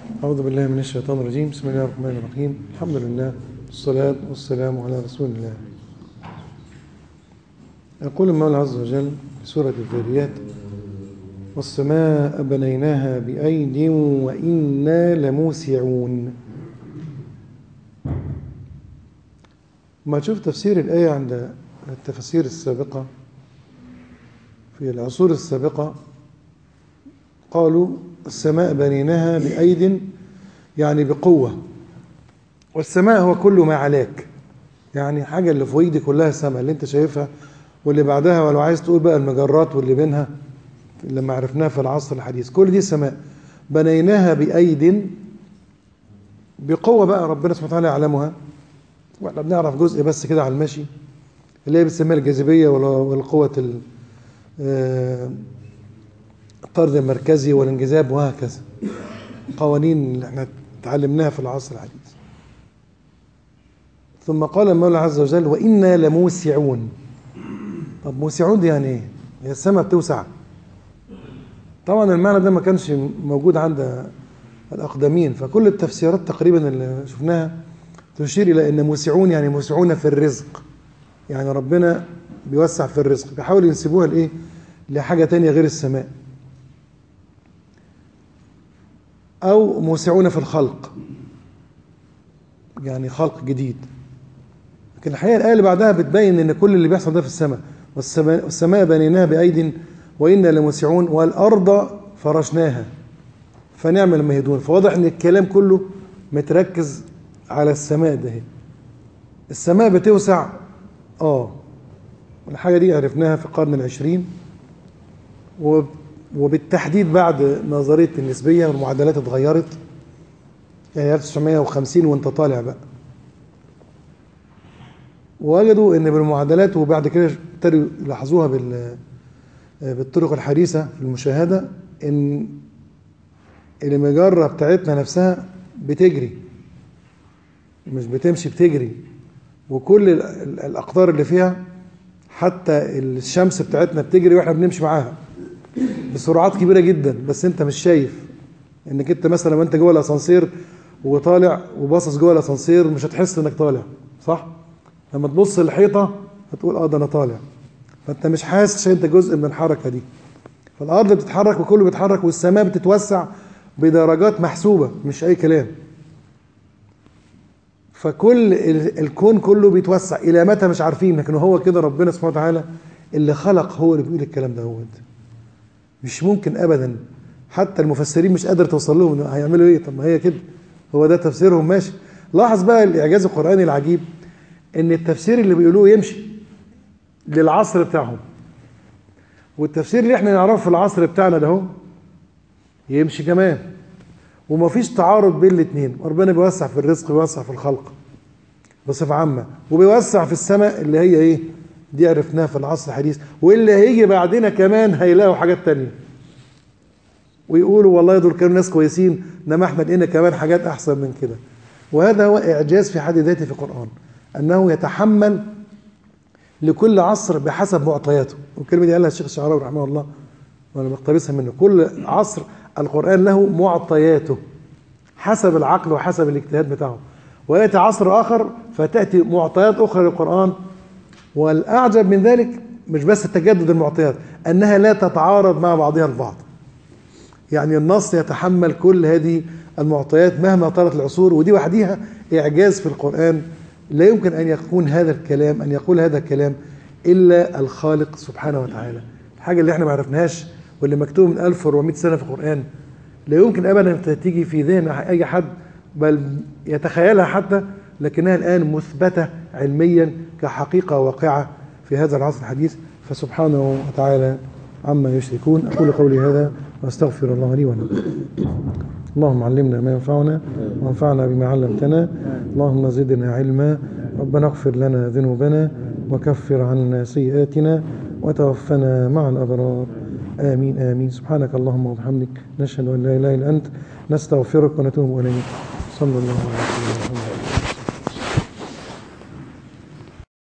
أعوذ بالله من الشيطان الرجيم بسم الله الرحمن الرحيم الحمد لله والصلاة والسلام على رسول الله يقول المولى عز وجل في سورة الذاريات والسماء بنيناها بأيد وإنا لموسعون ما تشوف تفسير الآية عند التفاسير السابقة في العصور السابقة قالوا السماء بنيناها بأيد يعني بقوة والسماء هو كل ما علاك يعني حاجة اللي فوق دي كلها سماء اللي انت شايفها واللي بعدها ولو عايز تقول بقى المجرات واللي بينها لما عرفناها في العصر الحديث كل دي سماء بنيناها بأيد بقوة بقى ربنا سبحانه وتعالى يعلمها واحنا بنعرف جزء بس كده على المشي اللي هي بتسميها الجاذبية والقوة الطرد المركزي والانجذاب وهكذا قوانين اللي احنا تعلمناها في العصر الحديث ثم قال المولى عز وجل وإنا لموسعون طب موسعون دي يعني ايه؟ هي السماء بتوسع طبعا المعنى ده ما كانش موجود عند الأقدمين فكل التفسيرات تقريبا اللي شفناها تشير إلى أن موسعون يعني موسعون في الرزق يعني ربنا بيوسع في الرزق بيحاولوا ينسبوها لإيه؟ لحاجة تانية غير السماء أو موسعون في الخلق يعني خلق جديد لكن الحقيقة الآية اللي بعدها بتبين إن كل اللي بيحصل ده في السماء والسماء, والسماء بنيناها بأيد وإنا لموسعون والأرض فرشناها فنعم المهدون فواضح إن الكلام كله متركز على السماء ده السماء بتوسع آه الحاجة دي عرفناها في القرن العشرين وبالتحديد بعد نظرية النسبية والمعادلات اتغيرت يعني 1950 وانت طالع بقى وجدوا ان بالمعادلات وبعد كده ابتدوا يلاحظوها بال بالطرق الحديثة في المشاهدة ان المجرة بتاعتنا نفسها بتجري مش بتمشي بتجري وكل الأقطار اللي فيها حتى الشمس بتاعتنا بتجري واحنا بنمشي معاها بسرعات كبيره جدا بس انت مش شايف انك انت مثلا لما انت جوه الاسانسير وطالع وباصص جوه الاسانسير مش هتحس انك طالع صح لما تبص الحيطه هتقول اه ده انا طالع فانت مش حاسس عشان انت جزء من الحركه دي فالارض بتتحرك وكله بيتحرك والسماء بتتوسع بدرجات محسوبه مش اي كلام فكل الكون كله بيتوسع الى متى مش عارفين لكن هو كده ربنا سبحانه وتعالى اللي خلق هو اللي بيقول الكلام ده هو مش ممكن ابدا حتى المفسرين مش قادر توصل لهم هيعملوا ايه طب ما هي كده هو ده تفسيرهم ماشي لاحظ بقى الاعجاز القراني العجيب ان التفسير اللي بيقولوه يمشي للعصر بتاعهم والتفسير اللي احنا نعرفه في العصر بتاعنا ده هو يمشي كمان ومفيش تعارض بين الاثنين ربنا بيوسع في الرزق ويوسع في الخلق بصفه عامه وبيوسع في السماء اللي هي ايه دي عرفناها في العصر الحديث واللي هيجي بعدنا كمان هيلاقوا حاجات تانية ويقولوا والله دول كانوا ناس كويسين انما احنا لقينا كمان حاجات احسن من كده وهذا هو اعجاز في حد ذاته في القران انه يتحمل لكل عصر بحسب معطياته والكلمه دي قالها الشيخ الشعراوي رحمه الله وانا مقتبسها منه كل عصر القران له معطياته حسب العقل وحسب الاجتهاد بتاعه وياتي عصر اخر فتاتي معطيات اخرى للقران والأعجب من ذلك مش بس تجدد المعطيات أنها لا تتعارض مع بعضها البعض يعني النص يتحمل كل هذه المعطيات مهما طالت العصور ودي وحديها إعجاز في القرآن لا يمكن أن يكون هذا الكلام أن يقول هذا الكلام إلا الخالق سبحانه وتعالى الحاجة اللي احنا ما عرفناهاش واللي مكتوب من 1400 سنة في القرآن لا يمكن أبدا تيجي في ذهن أي حد بل يتخيلها حتى لكنها الآن مثبتة علميا كحقيقة واقعة في هذا العصر الحديث فسبحانه وتعالى عما يشركون أقول قولي هذا وأستغفر الله لي ولكم اللهم علمنا ما ينفعنا وانفعنا بما علمتنا اللهم زدنا علما ربنا اغفر لنا ذنوبنا وكفر عنا سيئاتنا وتوفنا مع الأبرار آمين آمين سبحانك اللهم وبحمدك نشهد أن لا إله إلا أنت نستغفرك ونتوب إليك صلى الله عليه وسلم